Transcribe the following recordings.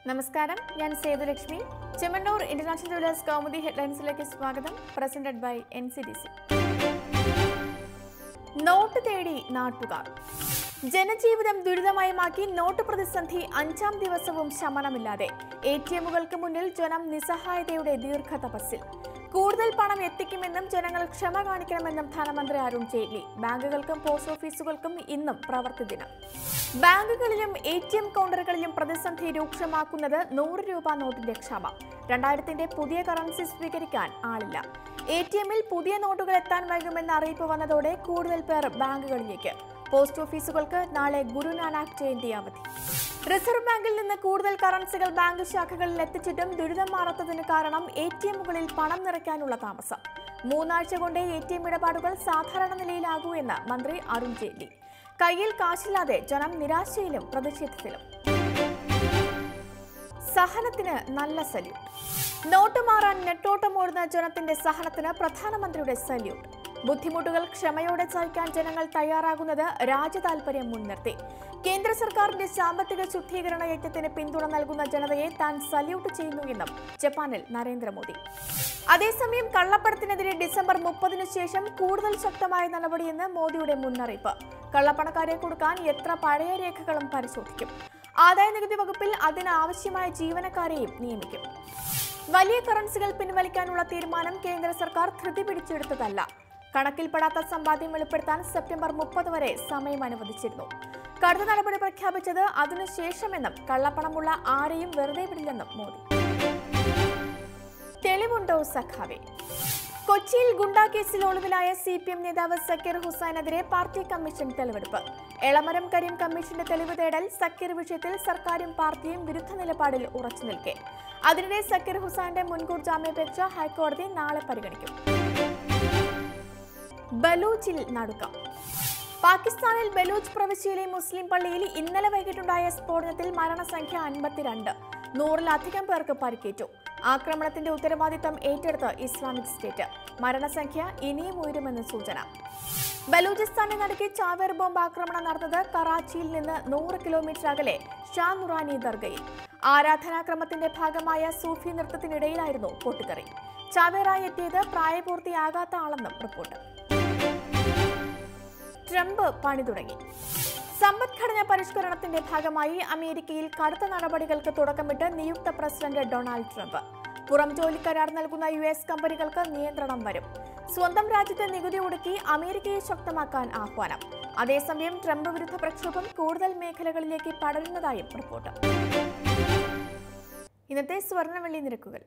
നമസ്കാരം ഞാൻ Sethulakshmi Chemmannur international jewellers Kaumudi ഹെഡ്ലൈൻസിലേക്ക് സ്വാഗതം presented by N C D C note തേടി നാട്ടുകാർ ജനജീവിതം ദുരിതമയമാക്കി നോട്ട് പ്രതിസന്ധി അഞ്ചാം ദിവസവും ശമനമില്ലാതെ എ ടി എമ്മുകൾക്ക് മുന്നിൽ ജനം നിസ്സഹായതയുടെ ദീർഘതപസ്സിൽ കൂടുതൽ പണം എത്തിക്കുമെന്നും ജനങ്ങൾ ക്ഷമ കാണിക്കണമെന്നും ധനമന്ത്രി അരുൺ ജെയ്റ്റ്ലി ബാങ്കുകൾക്കും പോസ്റ്റ് ഓഫീസുകൾക്കും ഇന്നും പ്രവൃത്തി ദിനം ബാങ്കുകളിലും എ ടി എം കൗണ്ടറുകളിലും പ്രതിസന്ധി രൂക്ഷമാക്കുന്നത് നൂറ് രൂപ നോട്ടിന്റെ ക്ഷമ രണ്ടായിരത്തിന്റെ പുതിയ കറൻസി സ്വീകരിക്കാൻ ആളില്ല എ ടി എമ്മിൽ പുതിയ നോട്ടുകൾ എത്താൻ വൈകുമെന്ന അറിയിപ്പ് വന്നതോടെ കൂടുതൽ പേർ ബാങ്കുകളിലേക്ക് പോസ്റ്റ് ഓഫീസുകൾക്ക് നാളെ ഗുരുനാനാക്ക് ജയന്തി അവധി റിസർവ് ബാങ്കിൽ നിന്ന് കൂടുതൽ കറൻസികൾ ബാങ്ക് ശാഖകളിൽ എത്തിച്ചിട്ടും ദുരിതം മാറാത്തതിന് കാരണം എ ടി എമ്മുകളിൽ പണം നിറയ്ക്കാനുള്ള താമസം മൂന്നാഴ്ച കൊണ്ട് എ ടി എം ഇടപാടുകൾ സാധാരണ നിലയിലാകൂ എന്ന് മന്ത്രി അരുൺ ജെയ്റ്റ്ലി കയ്യിൽ കാശില്ലാതെ ജനം നിരാശയിലും പ്രതിഷേധത്തിലും സഹനത്തിന് നല്ല സല്യൂട്ട് നോട്ട് മാറാൻ നെട്ടോട്ടമോടുന്ന ജനത്തിന്റെ സഹനത്തിന് പ്രധാനമന്ത്രിയുടെ സല്യൂട്ട് ബുദ്ധിമുട്ടുകൾ ക്ഷമയോടെ സഹിക്കാൻ ജനങ്ങൾ തയ്യാറാകുന്നത് രാജ്യതാൽപര്യം മുൻനിർത്തി കേന്ദ്ര സർക്കാരിന്റെ സാമ്പത്തിക ശുദ്ധീകരണ യജ്ഞത്തിന് പിന്തുണ നൽകുന്ന ജനതയെ താൻ സല്യൂട്ട് ചെയ്യുന്നു എന്നും ജപ്പാനിൽ നരേന്ദ്രമോദി അതേസമയം കള്ളപ്പണത്തിനെതിരെ ഡിസംബർ മുപ്പതിനു ശേഷം കൂടുതൽ ശക്തമായ നടപടിയെന്ന് മോദിയുടെ മുന്നറിയിപ്പ് കള്ളപ്പണക്കാരെ കൊടുക്കാൻ എത്ര പഴയ രേഖകളും പരിശോധിക്കും ആദായ നികുതി വകുപ്പിൽ അതിനാവശ്യമായ ജീവനക്കാരെയും നിയമിക്കും വലിയ കറൻസികൾ പിൻവലിക്കാനുള്ള തീരുമാനം കേന്ദ്ര സർക്കാർ ധൃതി പിടിച്ചെടുത്തതല്ല കണക്കിൽപ്പെടാത്ത സമ്പാദ്യം വെളിപ്പെടുത്താൻ സെപ്റ്റംബർ മുപ്പത് വരെ സമയം അനുവദിച്ചിരുന്നു കടുത്ത നടപടി പ്രഖ്യാപിച്ചത് അതിനുശേഷമെന്നും കള്ളപ്പണമുള്ള ആരെയും വെറുതെ വിടില്ലെന്നും മോദി തെളിവുണ്ടോ സഖാവെ കൊച്ചിയിൽ ഗുണ്ടാ കേസിൽ ഒളിവിലായ സി പി എം നേതാവ് സക്കീർ ഹുസൈനെതിരെ പാർട്ടി കമ്മീഷൻ തെളിവെടുപ്പ് എളമരം കരീം കമ്മീഷന്റെ തെളിവ് തേടൽ സക്കീർ വിഷയത്തിൽ സർക്കാരും പാർട്ടിയും വിരുദ്ധ നിലപാടിൽ ഉറച്ചു നിൽക്കെ അതിനിടെ സക്കീർ ഹുസൈന്റെ മുൻകൂർ ജാമ്യാപേക്ഷ ഹൈക്കോടതി നാളെ പരിഗണിക്കും ബലൂച്ചിൽ നടുക്കം പാകിസ്ഥാനിൽ ബലൂച്ച് പ്രവിശ്യയിലെ മുസ്ലിം പള്ളിയിൽ ഇന്നലെ വൈകിട്ടുണ്ടായ സ്ഫോടനത്തിൽ മരണസംഖ്യ അൻപത്തിരണ്ട് നൂറിലധികം പേർക്ക് പരിക്കേറ്റു ആക്രമണത്തിന്റെ ഉത്തരവാദിത്തം ഏറ്റെടുത്ത് ഇസ്ലാമിക് സ്റ്റേറ്റ് മരണസംഖ്യ ഇനിയും ഉയരുമെന്ന് സൂചന ബലൂചിസ്ഥാനെ നടുക്കി ചാവേർ ബോംബ് ആക്രമണം നടന്നത് കറാച്ചിയിൽ നിന്ന് നൂറ് കിലോമീറ്റർ അകലെ ഷാ നുറാനി ദർഗയിൽ ആരാധനാക്രമത്തിന്റെ ഭാഗമായ സൂഫി നൃത്തത്തിനിടയിലായിരുന്നു പൊട്ടിത്തെറി ചാവേറായി എത്തിയത് പ്രായപൂർത്തിയാകാത്ത ആളെന്നും റിപ്പോർട്ട് ട്രംപ് പണി തുടങ്ങി സമ്പദ്ഘടന പരിഷ്കരണത്തിന്റെ ഭാഗമായി അമേരിക്കയിൽ കടുത്ത നടപടികൾക്ക് തുടക്കമിട്ട് നിയുക്ത പ്രസിഡന്റ് ഡൊണാൾഡ് ട്രംപ് പുറം ജോലി കരാർ നൽകുന്ന യു എസ് കമ്പനികൾക്ക് നിയന്ത്രണം വരും സ്വന്തം രാജ്യത്തെ നികുതി ഒടുക്കി അമേരിക്കയെ ശക്തമാക്കാൻ ആഹ്വാനം അതേസമയം ട്രംപ് വിരുദ്ധ പ്രക്ഷോഭം കൂടുതൽ മേഖലകളിലേക്ക് പടരുന്നതായും റിപ്പോർട്ട് ഇന്നത്തെ സ്വർണ്ണവെള്ളി നിരക്കുകൾ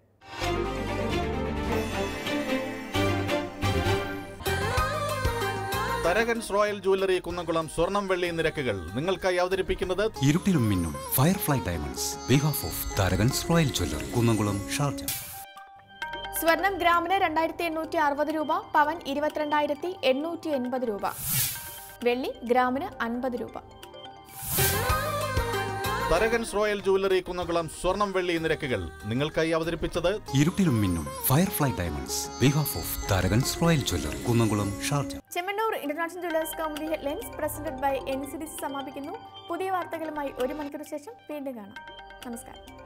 തരകൻസ് റോയൽ ജുവല്ലറി കുന്നംകുളം സ്വർണം വെള്ളി നിരക്കുകൾ നിങ്ങൾക്കായി അവതരിപ്പിക്കുന്നത് ഇരുട്ടിലും മിന്നും firefly diamonds behalf of Tharakans royal jewellery Kunnamkulam Sharjah സ്വർണം ഗ്രാമിന് രണ്ടായിരത്തി എണ്ണൂറ്റി അറുപത് രൂപ പവൻ ഇരുപത്തിരണ്ടായിരത്തി എണ്ണൂറ്റി എൺപത് രൂപ വെള്ളി ഗ്രാമിന് അൻപത് രൂപ തരകൻസ് റോയൽ ജുവല്ലറി കുന്നംകുളം സ്വർണം വെള്ളി നിരക്കുകൾ നിങ്ങൾക്കായി അവതരിപ്പിച്ചത് ഇരുട്ടിലും മിന്നും firefly diamonds behalf of Tharakans royal jewellery Kunnamkulam Sharjah Chemmannur international jewellers Kaumudi headlines presented by N C D C സമാപിക്കുന്നു പുതിയ വാർത്തകളുമായി ഒരു മണിക്കൂർ ശേഷം വീണ്ടും കാണാം നമസ്കാരം